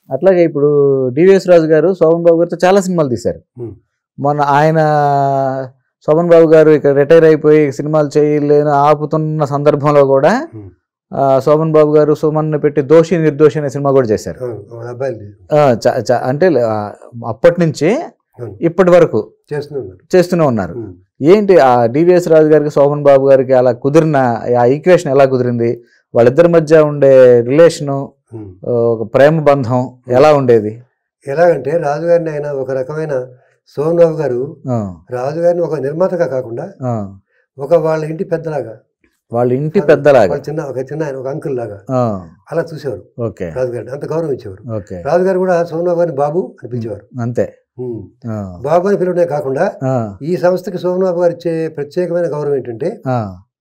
అట్లాగే ఇప్పుడు డివిఎస్ రాజు గారు శోభన్ బాబు గారితో చాలా సినిమాలు తీశారు ఉమ్. మొన్న ఆయన శోభన్ బాబు గారు ఇక్కడ రిటైర్ అయిపోయి సినిమాలు చేయలేని ఆపుతున్న సందర్భంలో కూడా ఉమ్. ఆ, శోభన్ బాబు గారు సుమన్ పెట్టి దోషి నిర్దోషి అనే సినిమా కూడా చేశారు అవును, వాళ్ళ అబ్బాయిలు ఆ, చ- చ- అంటే ఆ, అప్పటి నుంచి అవును. ఇప్పటి వరకు చేస్తూనే ఉన్నారు చేస్తూనే ఉన్నారు ఉమ్. ఏంటి ఆ డివిఎస్ రాజు గారికి శోభన్ బాబు గారికి అలా కుదిరిన ఆ ఈక్వేషన్ ఎలా కుదిరింది వాళ్ళిద్దరి మధ్య ఉండే రిలేషను ఉమ్. ఒక ప్రేమ బంధం ఎలా ఉండేది ఎలాగంటే రాజుగారిని ఆయన ఒక రకమైన సోమన్ బాబు గారు ఆ, రాజుగారిని ఒక నిర్మాతగా కాకుండా ఆ. ఒక వాళ్ళ ఇంటి పెద్దలాగా వాళ్ళ ఇంటి పెద్దలాగా వాళ్ళ చిన్న ఒక చిన్న ఆయన ఒక అంకుల్ లాగా ఆ, అలా చూసేవారు ఓకే రాజుగారిని అంత గౌరవం ఇచ్చేవారు ఓకే రాజుగారు కూడా సోమన్ బాబు గారిని బాబు అని పిలిచేవారు అంతే ఉమ్. ఆ, బాబు అని పిలవడమే కాకుండా ఆ, ఈ సంస్థకి సోమన్ బాబు గారు ఇచ్చే ప్రత్యేకమైన గౌరవం ఏంటంటే ఆ,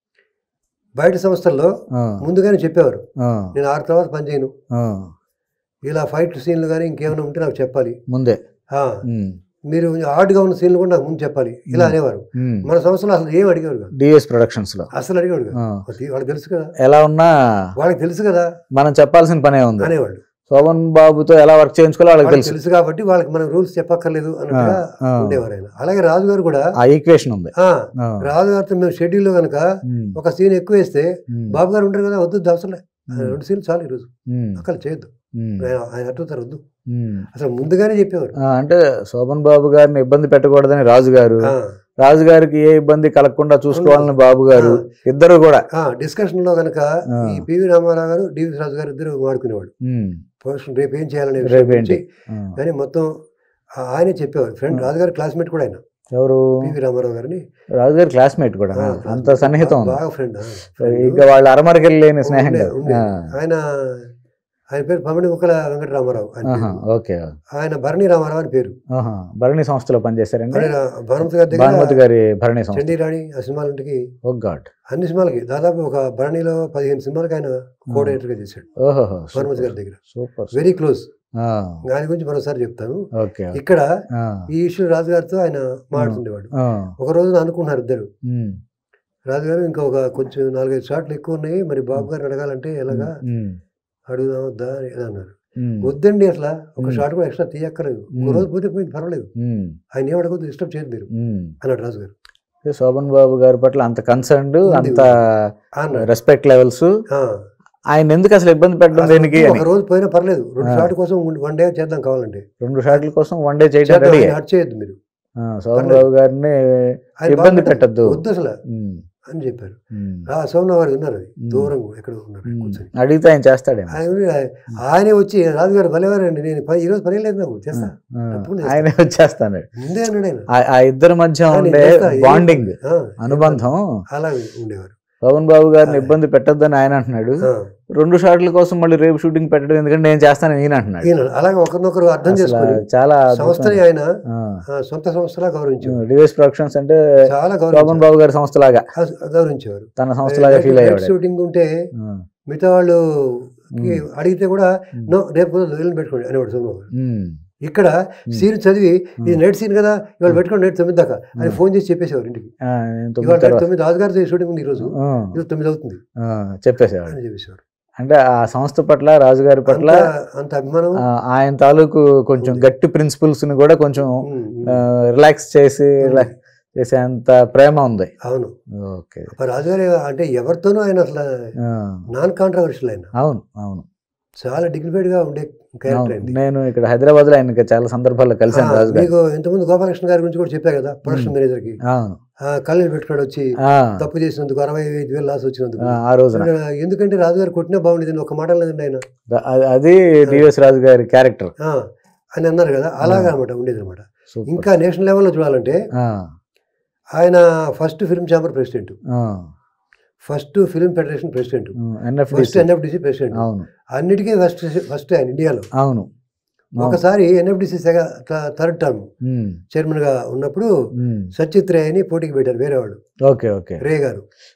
బయట సంస్థల్లో ఆ, ముందుగానే చెప్పేవారు ఆ, నేను ఆరు తర్వాత పని చేయను ఆ. ఇలా ఫైట్ సీన్లు కానీ ఇంకేమైనా ఉంటే నాకు చెప్పాలి ముందే ఆ, ఉమ్, మీరు హార్డ్గా ఉన్న సీన్లు కూడా నాకు ముందు చెప్పాలి ఇలా అనేవారు ఉమ్. మన సంస్థలో అసలు ఏం అడిగేవారు కాదు డిఎస్ ప్రొడక్షన్స్ లో అసలు అడిగేవాడు కాదు ఆ, వాళ్ళకి- వాళ్ళకి తెలుసు కదా ఎలా ఉన్నా వాళ్ళకి తెలుసు కదా మనం చెప్పాల్సిన పనే ఉంది అనేవాళ్ళు శోభన్ బాబుతో ఎలా వర్క్ చేయించుకోవాలో వాళ్ళకి వాళ్ళకి తెలుసు తెలుసు కాబట్టి వాళ్ళకి మనం రూల్స్ చెప్పక్కర్లేదు అన్నట్టుగా ఆ. ఉండేవారు ఆయన అలాగే రాజుగారు కూడా ఆ ఈక్వేషన్ ఉంది ఆ, ఆ, రాజుగారితో మేము షెడ్యూల్లో కనుక ఉమ్, ఒక సీన్ ఎక్కువ వేస్తే ఉమ్, బాబు గారు ఉంటారు కదా వద్దు అవసరం ఉమ్, రెండు సీన్లు చాలు ఈరోజు ఉమ్, అక్కడ చేయొద్దు ఉమ్, ఆయన ఆయన అట్టుతారు వద్దు ఉమ్. అసలు ముందుగానే చెప్పేవారు ఆ, అంటే శోభన్ బాబు గారిని ఇబ్బంది పెట్టకూడదని రాజు గారు ఆ, రాజు గారికి ఏ ఇబ్బంది కలగకుండా చూసుకోవాలని బాబు గారు ఇద్దరు కూడా ఆ, డిస్కషన్ లో కనుక ఆ. ఈ పివి రామారావు గారు డివి రాజు గారు ఇద్దరు మాడుకునేవాడు ఉమ్, పోస్ట్ రేపు ఏం చేయాలనే విషయం రేపు గురించి. ఏంటి ఆ, కానీ మొత్తం ఆ- ఆయనే చెప్పేవారు ఫ్రెండ్ ఆ. రాజుగారి క్లాస్మేట్ కూడా ఆయన ఎవరు పివి రామారావు గారిని రాజు గారి క్లాస్మేట్ కూడా ఆ, అంత classmate. సన్నిహితం ఉంది బాగా ఫ్రెండ్ ఇక వాళ్ళ అరమరకెళ్ళి లేని స్నేహం ఉండే- కాదు. ఉండే. ఆ, ఆయన ఆయన పేరు పమిడి ముక్కల వెంకటరామారావు ఆయన ఆహా, పేరు. ఓకే ఆయన భరణి రామారావు అని పేరు ఆహా, భరణి సంస్థలో పనిచేశారండి ఆయన భానుమతి గారి భానుమతి దగ్గర గారి భరణి సంస్థ చండీ రాణి ఆ సినిమాలంటికి ఓ గాడ్ అన్ని సినిమాలకి దాదాపు ఒక భరణిలో పదిహేను సినిమాలకి ఆయన కోఆర్డినేటర్గా చేశాడు ఓహో భానుమతి గారి దగ్గర సూపర్ వెరీ క్లోజ్ ఆ, దాని గురించి మరోసారి చెప్తాను ఓకే ఇక్కడ ఆ, ఈ ఇష్యూ రాజు గారితో ఆయన మాట్లాడుతుండేవాడు ఆ, ఒక రోజు అనుకున్నారు ఇద్దరు ఉమ్, రాజుగారు ఇంకొక కొంచెం నాలుగైదు షాట్లు ఎక్కువ ఉన్నాయి మరి బాబు గారిని అడగాలంటే ఎలాగా ఉమ్, అడుగుదాం వద్దా అని అన్నారు ఉమ్, వద్దండి అసలు ఒక మ్మ్. షాట్ కూడా ఎక్స్ట్రా తీయక్కర్లేదు ఒక మ్మ్. రోజు పోతే పోయింది పర్వాలేదు ఉమ్, ఆయన ఏం అడగద్దు డిస్టర్బ్ చేయదు మీరు ఉమ్. అన్నాడు రాజు గారు ఏ శోభన్ బాబు గారి పట్ల అంత కన్సర్న్డ్ ఉంది, అంత అన్నాడు రెస్పెక్ట్ లెవెల్స్ ఆ. ఆయన ఎందుకు అసలు ఇబ్బంది పెట్టడం అసలు దేనికి అని ఒక రోజు పోయినా పర్లేదు రెండు ఆ. షాట్ కోసం వన్ డే చేద్దాం కావాలంటే రెండు షాట్ల కోసం వన్ డే చేయడం చేద్దాం, రెడీ ఆయన హట్ చేయొద్దు మీరు శోభన్ పర్లేదు. బాబు గారిని ఆయన ఇబ్బంది బాగా పెట్టద్దు వద్దు అసలు అని చెప్పారు ఆ సోమన గారు ఉన్నారు అది మ్మ్. దూరంగా ఎక్కడ ఉన్నారు ఆయన కూర్చొని అడిగితే ఆయన చేస్తాడేమో ఆయన ఉండి ఆయన- ఆయనే వచ్చి రాజుగారు భలేవారండి నేను పని ఈరోజు పని లేదు నాకు చేస్తా ఆ, తప్పకుండా చేస్తా. ఆయనే వచ్చేస్తాడు ముందే అన్నాడు ఆయన ఆ- ఆ ఇద్దరి మధ్య ఆయన ఉండే చేస్తా, ఏం- బాండింగ్ ఆ, అనుబంధం అలా ఉండేవారు పవన్ బాబు గారిని అదే. ఇబ్బంది పెట్టొద్దని ఆయన అంటున్నాడు ఆ, రెండు షాట్ల కోసం మళ్ళీ రేపు షూటింగ్ పెట్టడం ఎందుకంటే నేను చేస్తానని ఈయన అంటున్నాడు ఈయన అలాగే ఒకరినొకరు అర్థం అసలు చేసుకుని చాలా సంస్థని ఆయన ఆ, సొంత సంస్థలా గౌరవించేవారు డివైస్ ప్రొడక్షన్స్ అంటే చాలా శోభన్ గౌరవించేవారు బాబు గారి సంస్థలాగా ఆ, గౌరవించేవారు తన సంస్థలాగా ఫీల్ అయ్యాడు షూటింగ్ ఉంటే ఆ, మిగతా వాళ్ళు ఉమ్, అడిగితే కూడా ఉమ్, నో రేపు వదిలిని పెట్టుకోండి అనేవాడు సోమబాబు గారు. ఉమ్, ఇక్కడ సీన్ చదివి ఇది ఉమ్. నైట్ సీన్ కదా ఇవాళ పెట్టుకోండి నైట్ తొమ్మిది దాకా అని ఉమ్. ఫోన్ చేసి చెప్పేసేవారు ఇంటికి ఆ, నేను తొమ్మిది ఇవాళ నైట్ తర్వాత తొమ్మిది రాజుగారి షూటింగ్ ఉంది ఈరోజు ఆ, ఈరోజు తొమ్మిది అవుతుంది ఆ, చెప్పేసేవాడు అని చెప్పేసేవారు అంటే ఆ సంస్థ పట్ల రాజుగారి పట్ల అంత- అంత అభిమానం ఆ, ఆయన తాలూకు కొంచెం ఉంది. గట్టి ప్రిన్సిపల్స్ ని కూడా కొంచెం ఉమ్, ఉమ్. రిలాక్స్ చేసి ఉంది. రిలాక్స్ చేసేంత ప్రేమ ఉంది అవును ఓకే మరి రాజుగారి అంటే ఎవరితోనూ ఆయన అసలు ఆ, నాన్ కాంట్రవర్షియల్ ఆయన అవును అవును చాలా డిగ్నిఫైడ్ గా ఉండే క్యారెక్టర్ అవును. అయింది నేను ఇక్కడ హైదరాబాద్ లో ఆయన చాలా సందర్భాల్లో కలిశాను రాజు గారు మీకు ఇంతకుముందు గోపాలకృష్ణ గారి గురించి కూడా చెప్పా కదా ప్రొడక్షన్ మేనేజర్ కి అవును ఆ, కళ్ళని పెట్టుకుని వచ్చి ఆ, తప్పు చేసినందుకు అరవై ఐదు వేలు లాస్ వచ్చినందుకు ఆ, ఆ రోజున ఎందుకంటే రాజుగారు కొట్టినా బాగుండేది ఒక మాట లేదండి ఆయన అ- అది డిఎస్ రాజు గారి క్యారెక్టర్ ఆ, అని అన్నారు కదా అలాగా అనమాట ఉండేది అనమాట సూపర్ ఇంకా నేషనల్ లెవెల్లో చూడాలంటే ఆ, ఆయన ఫస్ట్ ఫిల్మ్ ఛాంబర్ ప్రెసిడెంట్ ఆ, first film federation president um, NFDC. First NFDC president అవును అన్నిటికీ ఫస్ట్ ఫస్ట్ ఆయన ఇండియాలో అవును అవును. ఒకసారి ఎన్ఎఫ్డిసి థర్డ్ టర్మ్ ఉమ్, చైర్మన్ గా ఉన్నప్పుడు ఉమ్. సచిత్ రే అని పోటీకి పెట్టారు వేరే వాడు ఓకే ఓకే రే గారు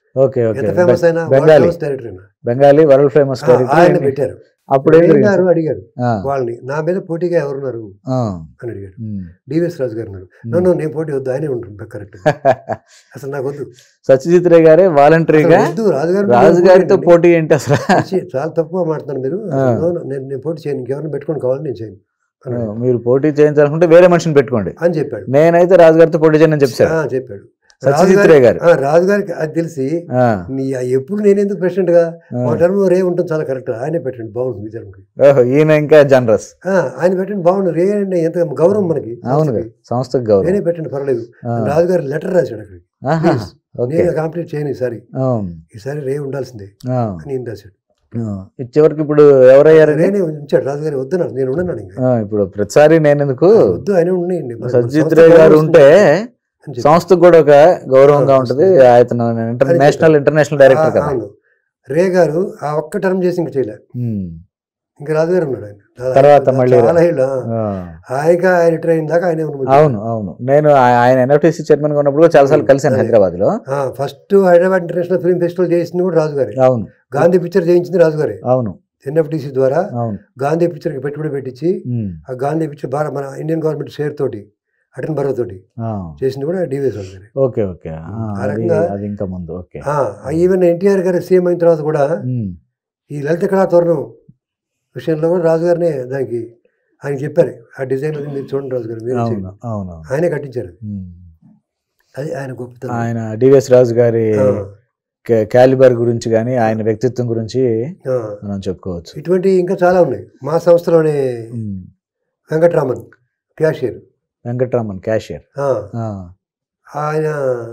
ఓకే ఓకే ఎంత ఫేమస్ అయినా బెంగాలీ ఫేమస్ డైరెక్టర్ అయినా బెంగాలీ వరల్డ్ ఫేమస్ ఆ, ఆయన పెట్టారు అప్పుడు ఏం రే జరిగింది గారు సార్? అడిగారు ఆ, వాళ్ళని నా మీద పోటీగా ఎవరున్నారు ఆ, అని అడిగాడు ఉమ్. డివిఎస్ రాజు గారు అన్నారు నన్ను నేను పోటీ వద్దు ఆయనే ఉంటుంది కరెక్ట్ అసలు నాకు వద్దు సత్యజిత్ రే గారే అసలు వాలంటరీగా వద్దు రాజుగారు రాజు గారితో పోటీ ఏంటి అసలు చాలా తక్కువ మాట్లాడుతున్నారు మీరు ఆ. No, no, నేను నేను పోటీ చేయను ఇంకెవరిని పెట్టుకొని కావాలి నేను చేయను ఆ, అన్నాడు. మీరు పోటీ చేయించాలనుకుంటే వేరే మనిషిని పెట్టుకోండి అని చెప్పాడు నేనైతే రాజు గారితో పోటీ చేయని చెప్పారు ఆ, చెప్పాడు సత్యజిత్ రే రాజుగారి- గారు ఆ, రాజుగారికి అది తెలిసి ఆ, నీ ఎప్పుడు నేను ఎందుకు ప్రెసిడెంట్ గా ఆ. మా టర్మ్ రే ఉంటుంది చాలా కరెక్ట్ ఆయనే పెట్టండి బాగుంటుంది ఈ టర్మ్కి ఓహో, ఈయన ఇంకా జనరస్ ఆ, ఆయన పెట్టండి బాగుంది రే అంటే ఎంత గౌరవం మనకి అవును సంస్థకి. సంస్థకు గౌరవం నేనే పెట్టండి పర్లేదు ఆ, రాజుగారు లెటర్ రాశాడు అక్కడికి ఆహా, Please, ఓకే నేను కంప్లీట్ చేయను ఈసారి అవును, ఈసారి రే ఉండాల్సిందే ఆ, అని ఈయన రాశాడు ఆ. చివరికి ఇప్పుడు ఎవరయ్యారండి రేనే ఉంచాడు రాజుగారి వద్దన్నాడు నేను ఉన్నాను ఇంకా ఆ, ఇప్పుడు ప్రతిసారి నేను ఎందుకు వద్దు ఆయన ఉండేయండి మన- మన సత్యజిత్ సంస్థ రే గారు గౌరవం ఉంటే అని చెప్పి. సంస్థకు కూడా ఒక గౌరవంగా ఆ, ఉంటది వస్తుంది. ఆయన ఇంటర్నేషనల్ ఇంటర్నేషనల్ డైరెక్టర్ ఆ, కదా అవును రే గారు ఆ ఒక్క టర్మ్ చేసి ఇంకా చేయలే ఉమ్. ఇంకా రాజుగారు ఉన్నాడు ఆయన చాలా- తర్వాత మళ్ళీ చాలా ఏళ్ళు ఆ. హాయిగా ఆయన ట్రైన్ దాకా ఆయన అవును అవును నేను ఆ- ఆయన ఎన్ఎఫ్టీసీ చైర్మన్ గా ఉన్నప్పుడు కూడా చాలాసార్లు కలిసాను అదే. హైదరాబాద్ లో first Hyderabad international film festival చేసింది కూడా రాజుగారే అవును గాంధీ పిక్చర్ చేయించింది రాజుగారే అవును ఎన్ఎఫ్డిసి ద్వారా అవును గాంధీ పిక్చర్కి పెట్టుబడి పెట్టించి ఉమ్. ఆ గాంధీ పిక్చర్ భారత మన ఇండియన్ గవర్నమెంట్ షేర్ తోటి అటన్ భరత్ తోటి ఆ. చేసింది కూడా డివిఎస్ రాజుగారే ఓకే ఓకే ఆ, ఆ అది రకంగా- అది ఇంకా ముందు ఓకే ఆ, ఈవెన్ ఎన్టీఆర్ గారు సీఎం అయిన తర్వాత కూడా ఉమ్. ఈ లలిత కళా తోరణం విషయంలో కూడా రాజుగారినే దానికి ఆయన చెప్పారు ఆ డిజైన్ అది మీరు చూడండి రాజుగారు మీరు అవును చేయండి. అవును ఆయనే కట్టించారు అది. ఉమ్. అది ఆయన గొప్పతనం ఆయన డివిఎస్ రాజు గారి ఆ, కా- క్యాలిబర్ గురించి కానీ ఆయన వ్యక్తిత్వం గురించి ఆ. మనం చెప్పుకోవచ్చు ఇటువంటి ఇంకా చాలా ఉన్నాయి మా సంస్థలోనే ఉమ్. వెంకట్రామన్ క్యాషియర్ వెంకట్రామన్ క్యాషియర్ ఆ, ఆ, ఆయన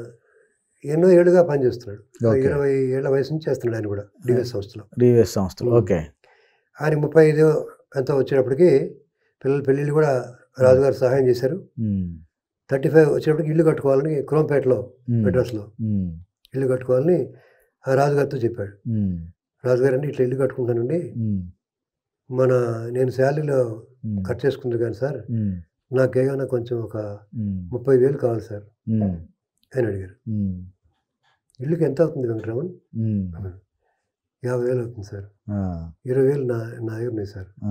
ఎన్నో ఏళ్ళుగా పనిచేస్తున్నాడు ఓకే. ఇరవై ఏళ్ల వయసు నుంచి చేస్తున్నాడు ఆయన కూడా డివిఎస్ సంస్థలో డివిఎస్ సంస్థలు ఉమ్. ఓకే ఆయన ముప్పై ఐదు ఎంతో వచ్చేటప్పటికి పిల్లల పెళ్ళిళ్ళు కూడా రాజుగారు సహాయం చేశారు ఉమ్. థర్టీ ఫైవ్ వచ్చేటప్పటికి ఇల్లు కట్టుకోవాలని క్రోంపేటలో ఉమ్. మెడ్రాస్లో ఉమ్. ఇల్లు కట్టుకోవాలని ఆ రాజుగారితో చెప్పాడు ఉమ్. రాజుగారు అంటే ఇట్లా ఇల్లు కట్టుకుంటానండి ఉమ్. మన నేను శాలరీలో ఉమ్. కట్ చేసుకుంది కానీ సార్ ఉమ్. నాకేమైనా కొంచెం ఒక ఉమ్. ముప్పై వేలు కావాలి సార్ ఉమ్. అని అడిగారు ఉమ్. ఇల్లుకి ఎంత అవుతుంది వెంకటరామన్ ఉమ్. అన్నాడు యాభై వేలు అవుతుంది సార్ ఆ. ఇరవై వేలు నా నా దగ్గర ఉన్నాయి సార్ ఆ.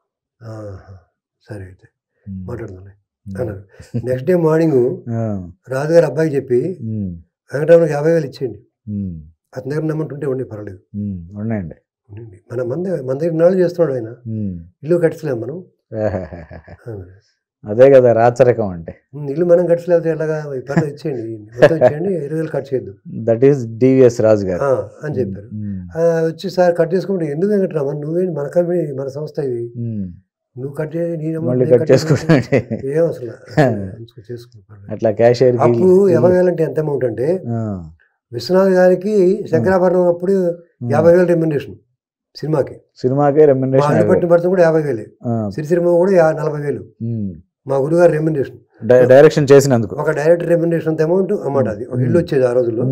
ఆహా, సరే అయితే ఉమ్. మాట్లాడుతున్నాను ఉమ్. అన్నారు నెక్స్ట్ డే మార్నింగ్ ఆ. రాజుగారు అబ్బాయికి చెప్పి ఉమ్. వెంకటరామన్కి యాభై వేలు ఇచ్చేయండి ఉమ్. అతని దగ్గర నమ్మంటుంటే ఉంటే ఉండి పర్వాలేదు ఉమ్. ఉన్నాయండి ఉండండి. మన మంద మన దగ్గర నాళ్ళు చేస్తున్నాడు ఆయన ఉమ్. ఇల్లు కట్టలేం మనం ఆహాహాహా. అన్నారు. అదే కదా రాచరికం అంటే "ఉమ్, ఇల్లు మనం కట్టలేకపోతే ఎలాగా ఈ పర్లేదు ఇచ్చేయండి మొత్తం ఇచ్చేయండి ఇరవై వేలు కట్ చేయొద్దు దట్ ఈస్ డివిఎస్ రాజు గారు ఆ, అని చెప్పారు ఉమ్. ఆ, వచ్చి సార్ కట్ చేసుకుంటే ఎందుకు వెంకటరామన్ నువ్వేంటి మన కంపెనీ మన సంస్థ ఇది ఉమ్. నువ్వు కట్ చేయి నీ amount మళ్ళీ నేను కట్ చేసుకుంటా." చేసుకుంటాండి ఏం అసలు ఉంచుకో, చేసుకో, పర్లేదు. అట్లా క్యాషియర్ అప్పు యాభై వేలు అంటే ఎంత అమౌంట్ అంటే విశ్వనాథ్ గారికి శంకరాభరణం అప్పుడు యాభై వేలు రెమ్యునరేషన్ సినిమాకి సినిమాకే మా రెమ్యునరేషన్ అన్నపట్టిన భర్త కూడా యాభై వేలే సిరిసిరిమ కూడా యా- నలభై వేలు మా గురుగారు రెమ్యునరేషన్ డైరెక్షన్ చేసినందుకు ఒక డైరెక్టర్ రెమ్యునరేషన్ అంత అమౌంట్ అన్నమాట అది ఒక ఇల్లు వచ్చేది ఆ రోజుల్లో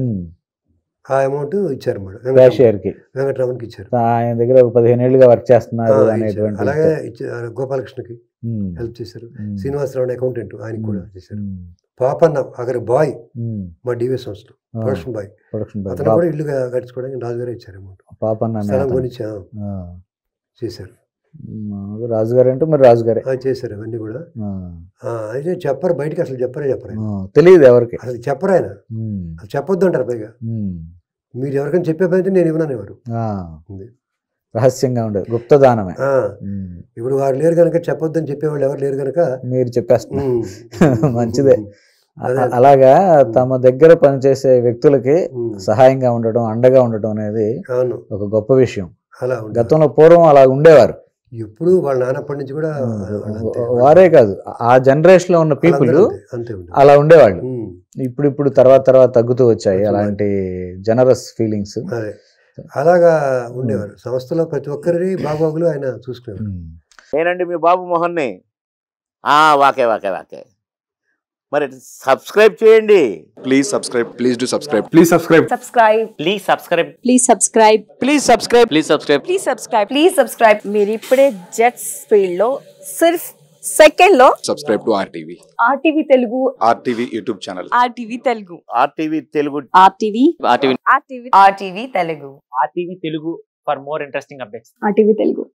ఆ అమౌంట్ ఇచ్చారు అన్నమాట క్యాషియర్ కి వెంకటరామన్కి ఇచ్చారు ఆయన దగ్గర ఒక పదిహేను ఏళ్ళుగా వర్క్ ఆ, చేస్తున్నారు ఇచ్చారు. అనేటువంటి అలాగే ఇచ్చారు గోపాలకృష్ణకి ఉమ్. హెల్ప్ చేశారు ఉమ్. శ్రీనివాసరావు అకౌంటెంట్ ఆయనకి కూడా ఉమ్. చేశారు ఉమ్. పాపన్న అక్కడ బాయ్ ఉమ్. మా డివిఎస్ సంస్థలో ఆ, ప్రొడక్షన్ బాయ్ ప్రొడక్షన్ బాయ్. అతను పాప- కూడా ఇల్లు కట్టించుకోవడానికి రాజుగారే ఇచ్చారు అమౌంట్ పాపన్న అనే స్థలం అతను. కొనిచ్చి ఆ, ఆ. చేశారు మామూలుగా రాజుగారు అంటే మరి రాజుగారే ఆ, చేశారు అవన్నీ కూడా ఆ. ఆ, అయితే చెప్పరు బయటికి అసలు చెప్పరే చెప్పరు ఆయన. ఆ, తెలియదు ఎవరికి అసలు చెప్పరు ఆయన ఉమ్. అసలు చెప్పొద్దు అంటారు పైగా ఉమ్. మీరు ఎవరికైనా చెప్పే పని నేను ఇవ్వనని ఎవరు ఆ. ఉంది. రహస్యంగా ఉండేది గుప్తదానమే ఆ, ఉమ్. ఇప్పుడు వారు లేరు కనుక చెప్పొద్దని చెప్పేవాళ్ళు ఎవరు లేరు కనుక మీరు చెప్పేస్తున్నారు ఉమ్, మంచిదే. అదే. అ- అలాగా తమ దగ్గర పనిచేసే వ్యక్తులకి ఉమ్, సహాయంగా ఉండటం అండగా ఉండటం అనేది అవును ఒక గొప్ప విషయం అలా ఉంటుంది గతంలో పూర్వం అలా ఉండేవారు ఎప్పుడు వాళ్ళ నాన్నప్పటి నుంచి కూడా వాళ్ళు అంతే. వారే కాదు ఆ జనరేషన్ లో ఉన్న పీపుల్ వాళ్ళందరూ అంతే, అంతే ఉంటుంది అలా ఉండేవాళ్ళు ఉమ్, ఇప్పుడు ఇప్పుడు తర్వాత తర్వాత తగ్గుతూ వచ్చాయి తగ్గుతూ అలాంటి జనరస్ ఫీలింగ్స్ అదే అలాగా ఉండేవారు సంస్థలో ప్రతి ఒక్కరి బాగోగులు ఆయన చూసుకునేవారు నేనండి మీ బాబు మోహన్ని ఆ, వాకే వాకే వాకే మరి సబ్స్క్రైబ్ చేయండి Please subscribe. Please do subscribe. Please subscribe. subscribe please subscribe please subscribe please subscribe please subscribe please subscribe please subscribe మీరు ఇప్పుడే జెట్స్ ఫీల్డ్ లో సిర్ఫ్ సెకండ్ లో Subscribe to RTV. RTV Telugu RTV YouTube channel. RTV Telugu RTV Telugu RTV RTV RTV RTV Telugu RTV Telugu for more interesting updates RTV Telugu